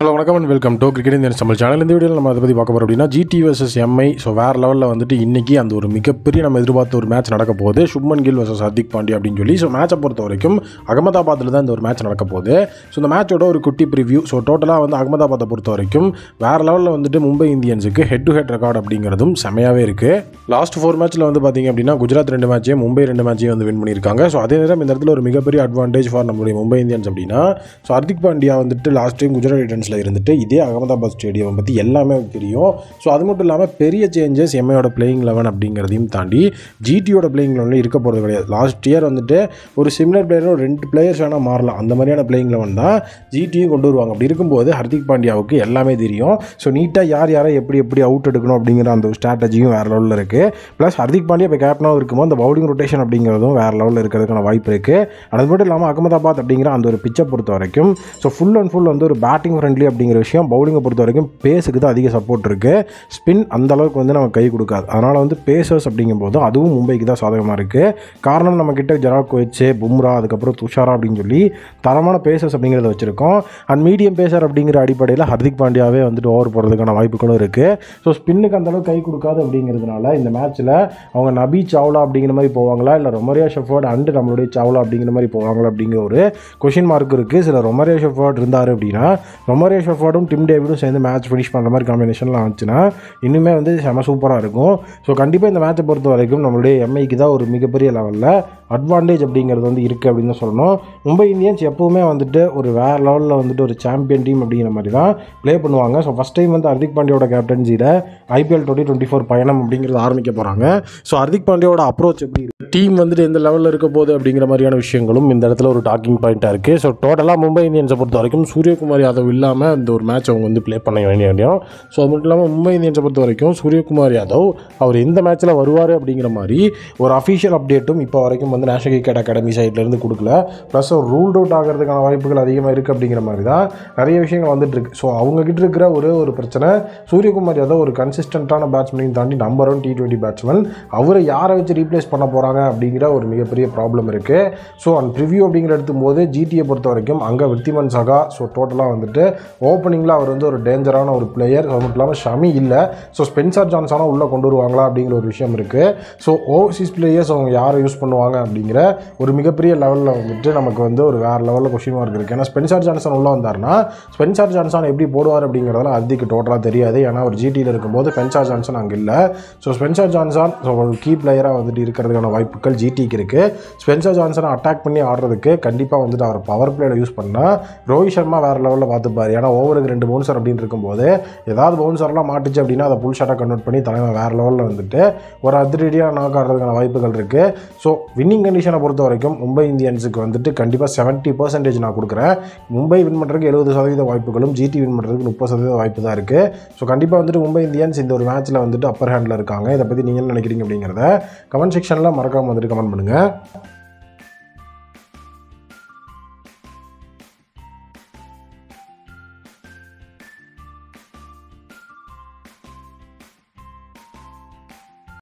hello வணக்கம் and welcome to cricket Indian Tamil channel இந்த வீடியோவில் நம்ம அதை பற்றி பார்க்க போகிறோம் அப்படின்னா ஜிடி வர்சஸ் எம்ஐ ஸோ வேறு லெவலில் வந்துட்டு இன்றைக்கி அந்த ஒரு மிகப்பெரிய நம்ம எதிர்பார்த்த ஒரு மேட்ச் நடக்க போகுது சுப்மன் கில் வர்சஸ் ஹர்திக் பாண்டியா அப்படின்னு சொல்லி ஸோ மேட்சை பொறுத்த வரைக்கும் அகமதாபாத்தில் தான் இந்த ஒரு மேட்ச் நடக்க போகுது ஸோ இந்த மேட்சோட ஒரு குட்டி ப்ரிவ்யூ ஸோ டோட்டலாக வந்து அகமதாபாத்தை பொறுத்த வரைக்கும் வேறு லெவலில் வந்துட்டு மும்பை இந்தியன்ஸுக்கு ஹெட் டு ஹெட் ரெக்கார்ட் அப்படிங்கிறதும் செமையாகவே இருக்குது லாஸ்ட் ஃபோர் மேட்ச்சில் வந்து பார்த்தீங்க அப்படின்னா குஜராத் ரெண்டு மேட்சையும் மும்பை ரெண்டு மேட்சையும் வந்து வின் பண்ணியிருக்காங்க ஸோ அதே நேரம் இந்த இடத்துல ஒரு மிகப்பெரிய அட்வான்டேஜ் ஃபார் நம்மளுடைய மும்பை இந்தியன்ஸ் அப்படின்னா ஸோ ஹர்திக் பாண்டியா வந்துட்டு லாஸ்ட் டைம் குஜராத் டைட்டன்ஸில் இருந்துட்டு இதே அகமதாபாத் ஸ்டேடியம் பற்றி எல்லாமே தெரியும் ஸோ அது மட்டும் இல்லாமல் பெரிய சேஞ்சஸ் எம்ஐயோட பிளேயிங் லெவன் அப்படிங்கிறதையும் தாண்டி ஜிடியோட பிளேயிங் லெவனில் இருக்க போகிறது கிடையாது லாஸ்ட் இயர் வந்துட்டு ஒரு சிமிலர் பிளேயர் ஒரு ரெண்டு பிளேயர்ஸ் வேணால் மாறலாம் அந்த மாதிரியான பிளேயிங் லெவன் தான் ஜிடியும் கொண்டு வருவாங்க அப்படி இருக்கும்போது ஹர்திக் பாண்டியாவுக்கு எல்லாமே தெரியும் ஸோ நீட்டாக யார் யாரை எப்படி எப்படி அவுட் எடுக்கணும் அப்படிங்கிற அந்த ஒரு ஸ்ட்ராட்டஜியும் வேறு லெவலில் இருக்குது ப்ளஸ் ஹர்திக் பாண்டியா இப்போ கேப்டனாக இருக்கும்போது அந்த பவுலிங் ரொட்டேஷன் அப்படிங்கிறதும் வேறு லெவலில் இருக்கிறதுக்கான வாய்ப்பு இருக்குது அது மட்டும் இல்லாமல் அகமதாபாத் அப்படிங்கிற அந்த ஒரு பிச்சை பொறுத்த வரைக்கும் ஸோ ஃபுல் அண்ட் ஃபுல் வந்து ஒரு பேட்டிங் ஃப்ரெண்ட்லி அப்படிங்கிற விஷயம் பவுலிங்கை பொறுத்த வரைக்கும் பேஸுக்கு தான் அதிக சப்போர்ட் இருக்குது ஸ்பின் அந்த அளவுக்கு வந்து நம்ம கை கொடுக்காது அதனால் வந்து பேசர்ஸ் அப்படிங்கும்போது அதுவும் மும்பைக்கு தான் சாதகமாக இருக்குது காரணம் நம்ம கிட்ட ஜெராக் கோச்சு பும்ரா அதுக்கப்புறம் துஷாரா அப்படின்னு சொல்லி தரமான பேசர்ஸ் அப்படிங்கிறத வச்சுருக்கோம் அண்ட் மீடியம் பேசர் அப்படிங்கிற அடிப்படையில் ஹர்திக் பாண்டியாவே வந்துட்டு ஓவர் போகிறதுக்கான வாய்ப்புகளும் இருக்குது ஸோ ஸ்பின்னுக்கு அந்த அளவுக்கு கை கொடுக்காது அப்படிங்கிறதுனால இந்த மேட்ச்சில் அவங்க நபி சாவ்லா அப்படிங்கிற மாதிரி போவாங்களா இல்லை ரொமரியா ஷெஃபர்ட் அண்டு நம்மளுடைய சாவ்லா அப்படிங்கிற மாதிரி போவாங்களா அப்படிங்கிற ஒரு கொஷின் மார்க் இருக்குது சில ரொமரியா ஷெஃபர்ட் இருந்தார் அப்படின்னா ரொமரியா ஷெஃபர்டும் டிம் டேவிடும் சேர்ந்து மேட்ச் ஃபினிஷ் பண்ணுற மாதிரி காம்பினேஷன்லாம் வந்துச்சுன்னா இன்னுமே வந்து செம சூப்பராக இருக்கும் ஸோ கண்டிப்பாக இந்த மேட்சை பொறுத்த வரைக்கும் நம்மளுடைய எம்ஐக்கு தான் ஒரு மிகப்பெரிய லெவலில் அட்வான்டேஜ் அப்படிங்கிறது வந்து இருக்குது அப்படின்னு தான் சொல்லணும் மும்பை இந்தியன்ஸ் எப்போவுமே வந்துட்டு ஒரு வேறு லெவலில் வந்துட்டு ஒரு சாம்பியன் டீம் அப்படிங்கிற மாதிரி தான் ப்ளே பண்ணுவாங்க ஸோ ஃபஸ்ட் டைம் வந்து ஹர்திக் பாண்டியோட கேப்டன்சியில் ஐபிஎல் டுவெண்ட்டி டுவெண்ட்டி ஃபோர் பயணம் அப்படிங்கிறது ஆரம்பிக்க போகிறாங்க ஸோ ஹர்திக் பாண்டியோட அப்ரோச் எப்படி இருக்கு டீம் வந்துட்டு எந்த லெவலில் இருக்க போகுது அப்படிங்கிற மாதிரியான விஷயங்களும் இந்த இடத்துல ஒரு டாக்கிங் பாயிண்ட்டாக இருக்குது ஸோ டோட்டலாக மும்பை இந்தியன்ஸை பொறுத்த வரைக்கும் சூரியகுமார் யாதவ் இல்லாமல் இந்த ஒரு மேட்ச் அவங்க வந்து ப்ளே பண்ண வேண்டிய வேண்டியும் ஸோ அது மட்டும் இல்லாமல் மும்பை இந்தியன்ஸை பொறுத்த வரைக்கும் சூரியகுமார் யாதவ் அவர் எந்த மேட்ச்சில் வருவார் அப்படிங்கிற மாதிரி ஒரு அஃபிஷியல் அப்டேட்டும் இப்போ வரைக்கும் வந்து நேஷனல் கிரிக்கெட் அகாடமி சைட்லேருந்து கொடுக்கல ப்ளஸ் அவர் ரூல்ட் அவுட் ஆகிறதுக்கான வாய்ப்புகள் அதிகமாக இருக்குது அப்படிங்கிற மாதிரி தான் நிறைய விஷயங்கள் வந்துட்டு இருக்கு ஸோ அவங்ககிட்ட இருக்கிற ஒரே ஒரு பிரச்சனை சூரியகுமார் யாதவ் ஒரு கன்சிஸ்டண்ட்டான பேட்ஸ்மேனையும் தாண்டி number one T twenty batsman அவரை யாரை வச்சு ரீப்ளேஸ் பண்ண போகிறாங்க அப்படிங்கிற ஒரு மிகப்பெரிய ப்ராப்ளம் இருக்குது ஸோ அந்த ப்ரிவ்யூ அப்படிங்கிற எடுத்தும்போது ஜிடியை பொறுத்த வரைக்கும் அங்கே விருத்திமன் சகா ஸோ டோட்டலாக வந்துட்டு ஓப்பனிங்கில் அவர் வந்து ஒரு டேஞ்சரான ஒரு பிளேயர் அது மட்டும் இல்லாமல் ஷமி இல்லை ஸோ ஸ்பென்சர் ஜான்ஸானா உள்ளே கொண்டு வருவாங்களா அப்படிங்கிற ஒரு விஷயம் இருக்குது ஸோ ஓவர்சீஸ் பிளேயர்ஸ் அவங்க யாரை யூஸ் பண்ணுவாங்க அப்படிங்கிற ஒரு மிகப்பெரிய லெவலில் வந்துட்டு நமக்கு வந்து ஒரு வேறு லெவலில் கொஷின் மார்க் இருக்குது ஏன்னா ஸ்பென்சர் ஜான்சன் உள்ளே வந்தார்னா ஸ்பென்சர் ஜான்சன் எப்படி போடுவார் அப்படிங்கிறதெல்லாம் அதிக்கு டோட்டலாக தெரியாது ஏன்னா ஒரு ஜிடியில் இருக்கும்போது ஸ்பென்சர் ஜான்சன் அங்கே இல்லை ஸோ ஸ்பென்சர் ஜான்சன் ஸோ ஒரு கீ பிளேயராக வந்துட்டு இருக்கிறதுக்கான வாய்ப்புகள் ஜிடிக்கு இருக்குது ஸ்பென்சர் ஜான்சனை அட்டாக் பண்ணி ஆடுறதுக்கு கண்டிப்பாக வந்துட்டு அவர் பவர் பிளேயில் யூஸ் பண்ணால் ரோஹித் சர்மா வேறு லெவலில் பார்த்துப்பார் ஏன்னா ஓவருக்கு ரெண்டு பவுன்சர் அப்படின்னு இருக்கும்போது ஏதாவது பவுன்சர்லாம் மாட்டுச்சு அப்படின்னா அதை புல் ஷாட்டாக கன்வெர்ட் பண்ணி தலைவன் வேறு லெவலில் வந்துட்டு ஒரு அதிரடியாக நாக் ஆடுறதுக்கான வாய்ப்புகள் இருக்குது ஸோ வின்னிங் கண்டிஷனை பொறுத்த வரைக்கும் மும்பை இந்தியன்ஸுக்கு வந்துட்டு கண்டிப்பாக செவன்ட்டி பர்சன்டேஜ் நான் கொடுக்குறேன் மும்பை வின் பண்ணுறதுக்கு எழுபது சதவீத வாய்ப்புகளும் ஜிடி வின் பண்ணுறதுக்கு முப்பது சதவீத வாய்ப்பு தான் இருக்குது ஸோ கண்டிப்பாக வந்துட்டு மும்பை இந்தியன்ஸ் இந்த ஒரு மேட்ச்சில் வந்துட்டு அப்பர் ஹேண்டில் இருக்காங்க இதை பற்றி நீங்கள் என்ன நினைக்கிறீங்க அப்படிங்கிறத கமெண்ட் செக்ஷனில் மறக்காமல் வந்துட்டு கமெண்ட் பண்ணுங்கள்